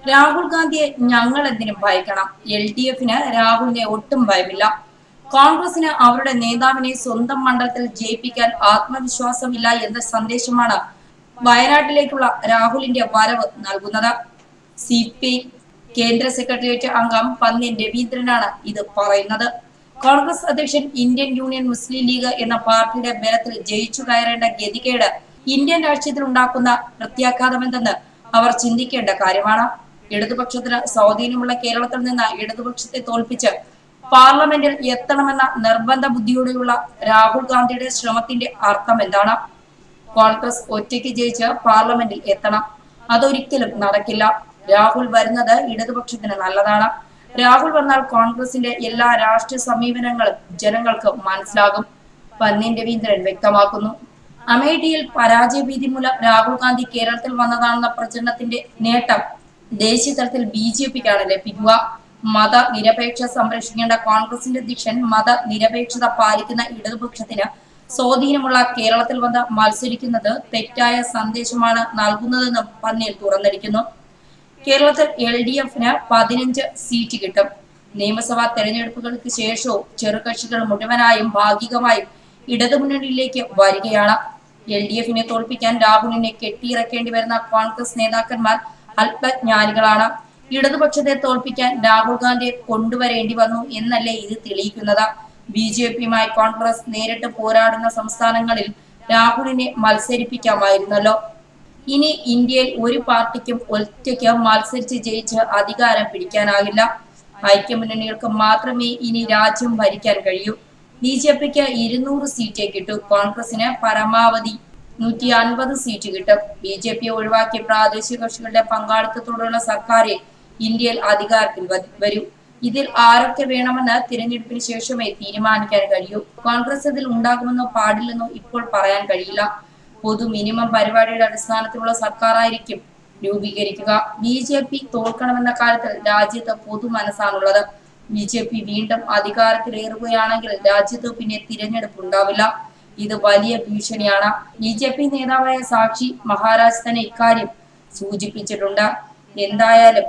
രാഹുൽ ഗാന്ധിയെ ഞങ്ങൾ എന്തിനും ഭയക്കണം എൽ ഡി എഫിന് രാഹുലിനെ ഒട്ടും ഭയമില്ല കോൺഗ്രസിന് അവരുടെ നേതാവിനെ സ്വന്തം മണ്ഡലത്തിൽ ജയിപ്പിക്കാൻ ആത്മവിശ്വാസമില്ല എന്ന സന്ദേശമാണ് വയനാട്ടിലേക്കുള്ള രാഹുലിന്റെ വരവ് നൽകുന്നത് സി പി കേന്ദ്ര സെക്രട്ടേറിയറ്റ് അംഗം പന്ന്യൻ രവീന്ദ്രനാണ് ഇത് പറയുന്നത് കോൺഗ്രസ് അധ്യക്ഷൻ ഇന്ത്യൻ യൂണിയൻ മുസ്ലിം ലീഗ് എന്ന പാർട്ടിയുടെ ബലത്തിൽ ജയിച്ചു കയറേണ്ട ഗതികേട് ഇന്ത്യൻ രാഷ്ട്രീയത്തിൽ ഉണ്ടാക്കുന്ന പ്രത്യാഘാതമെന്തെന്ന് അവർ ചിന്തിക്കേണ്ട കാര്യമാണ് ഇടതുപക്ഷത്തിന് സ്വാധീനമുള്ള കേരളത്തിൽ നിന്ന് ഇടതുപക്ഷത്തെ തോൽപ്പിച്ച് പാർലമെന്റിൽ എത്തണമെന്ന നിർബന്ധ ബുദ്ധിയോടെയുള്ള രാഹുൽ ഗാന്ധിയുടെ ശ്രമത്തിന്റെ അർത്ഥം എന്താണ് കോൺഗ്രസ് ഒറ്റയ്ക്ക് ജയിച്ച് പാർലമെന്റിൽ എത്തണം അതൊരിക്കലും നടക്കില്ല രാഹുൽ വരുന്നത് ഇടതുപക്ഷത്തിന് നല്ലതാണ് രാഹുൽ വന്നാൽ കോൺഗ്രസിന്റെ എല്ലാ രാഷ്ട്രീയ സമീപനങ്ങളും ജനങ്ങൾക്ക് മനസ്സിലാകും പന്നീൻ രവീന്ദ്രൻ വ്യക്തമാക്കുന്നു അമേഠിയിൽ പരാജയഭീതി മൂലം രാഹുൽ ഗാന്ധി കേരളത്തിൽ വന്നതാണെന്ന പ്രചരണത്തിന്റെ നേട്ടം ദേശീയ തലത്തിൽ ബി ജെ പിക്കാണ് ലഭിക്കുക മത നിരപേക്ഷ സംരക്ഷിക്കേണ്ട കോൺഗ്രസിന്റെ അധ്യക്ഷൻ മത നിരപേക്ഷത പാലിക്കുന്ന ഇടതുപക്ഷത്തിന് സ്വാധീനമുള്ള കേരളത്തിൽ വന്ന് മത്സരിക്കുന്നത് തെറ്റായ സന്ദേശമാണ് നൽകുന്നതെന്നും പന്നീർ തുറന്നടിക്കുന്നു കേരളത്തിൽ എൽ ഡി എഫിന് പതിനഞ്ച് സീറ്റ് കിട്ടും നിയമസഭാ തെരഞ്ഞെടുപ്പുകൾക്ക് ശേഷവും ചെറുകക്ഷികൾ മുഴുവനായും ഭാഗികമായും ഇടതുമുന്നണിയിലേക്ക് വരികയാണ് എൽ ഡി എഫിനെ തോൽപ്പിക്കാൻ രാഹുലിനെ കെട്ടിയിറക്കേണ്ടി വരുന്ന കോൺഗ്രസ് നേതാക്കന്മാർ അല്പജ്ഞാനികളാണ് ഇടതുപക്ഷത്തെ തോൽപ്പിക്കാൻ രാഹുൽ ഗാന്ധിയെ കൊണ്ടുവരേണ്ടി വന്നു എന്നല്ലേ ഇത് തെളിയിക്കുന്നത് ബി ജെ പിയുമായി കോൺഗ്രസ് നേരിട്ട് പോരാടുന്ന സംസ്ഥാനങ്ങളിൽ രാഹുലിനെ മത്സരിപ്പിക്കാമായിരുന്നല്ലോ ഇനി ഇന്ത്യയിൽ ഒരു പാർട്ടിക്കും ഒറ്റയ്ക്ക് മത്സരിച്ച് ജയിച്ച് അധികാരം പിടിക്കാനാകില്ല ഐക്യമുന്നണികൾക്ക് മാത്രമേ ഇനി രാജ്യം ഭരിക്കാൻ കഴിയൂ ബി ജെ പിക്ക് ഇരുന്നൂറ് സീറ്റേ കിട്ടൂ കോൺഗ്രസിന് പരമാവധി നൂറ്റി അൻപത് സീറ്റ് കിട്ടും ബി ജെ പി ഒഴിവാക്കിയ പ്രാദേശിക കക്ഷികളുടെ പങ്കാളിത്തത്തോടുള്ള സർക്കാരെ ഇന്ത്യയിൽ അധികാരത്തിൽ വ- വരൂ ഇതിൽ ആരൊക്കെ വേണമെന്ന് തിരഞ്ഞെടുപ്പിന് ശേഷമേ തീരുമാനിക്കാൻ കഴിയൂ കോൺഗ്രസ് ഇതിൽ ഉണ്ടാകുമെന്നോ പാടില്ലെന്നോ ഇപ്പോൾ പറയാൻ കഴിയില്ല പൊതു മിനിമം പരിപാടിയുടെ അടിസ്ഥാനത്തിലുള്ള സർക്കാരായിരിക്കും രൂപീകരിക്കുക ബി ജെ പി തോൽക്കണമെന്ന കാര്യത്തിൽ രാജ്യത്ത് പൊതു മനസ്സാണുള്ളത് ബി ജെ പി വീണ്ടും അധികാരത്തിലേറുകയാണെങ്കിൽ രാജ്യത്ത് പിന്നെ തിരഞ്ഞെടുപ്പ് ഉണ്ടാവില്ല ഇത് വലിയ ഭീഷണിയാണ് ബി ജെ പി നേതാവായ സാക്ഷി മഹാരാജ് തന്നെ ഇക്കാര്യം സൂചിപ്പിച്ചിട്ടുണ്ട് എന്തായാലും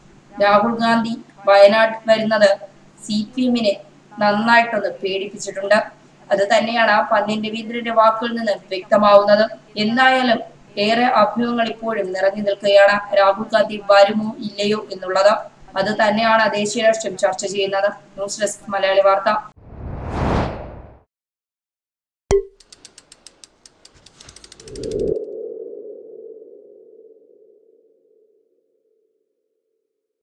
രാഹുൽ ഗാന്ധി വയനാട്ടിൽ വരുന്നത് സി പി എമ്മിനെ നന്നായിട്ടൊന്ന് പേടിപ്പിച്ചിട്ടുണ്ട് അത് തന്നെയാണ് പന്ന്യൻ രവീന്ദ്രന്റെ വാക്കുകളിൽ നിന്ന് വ്യക്തമാവുന്നത് എന്തായാലും ഏറെ അഭ്യൂഹങ്ങൾ ഇപ്പോഴും നിറഞ്ഞു നിൽക്കുകയാണ് രാഹുൽ ഗാന്ധി വരുമോ ഇല്ലയോ എന്നുള്ളത് അത് തന്നെയാണ് ദേശീയ രാഷ്ട്രീയം ചർച്ച ചെയ്യുന്നത് ന്യൂസ് ഡെസ്ക് മലയാളി വാർത്ത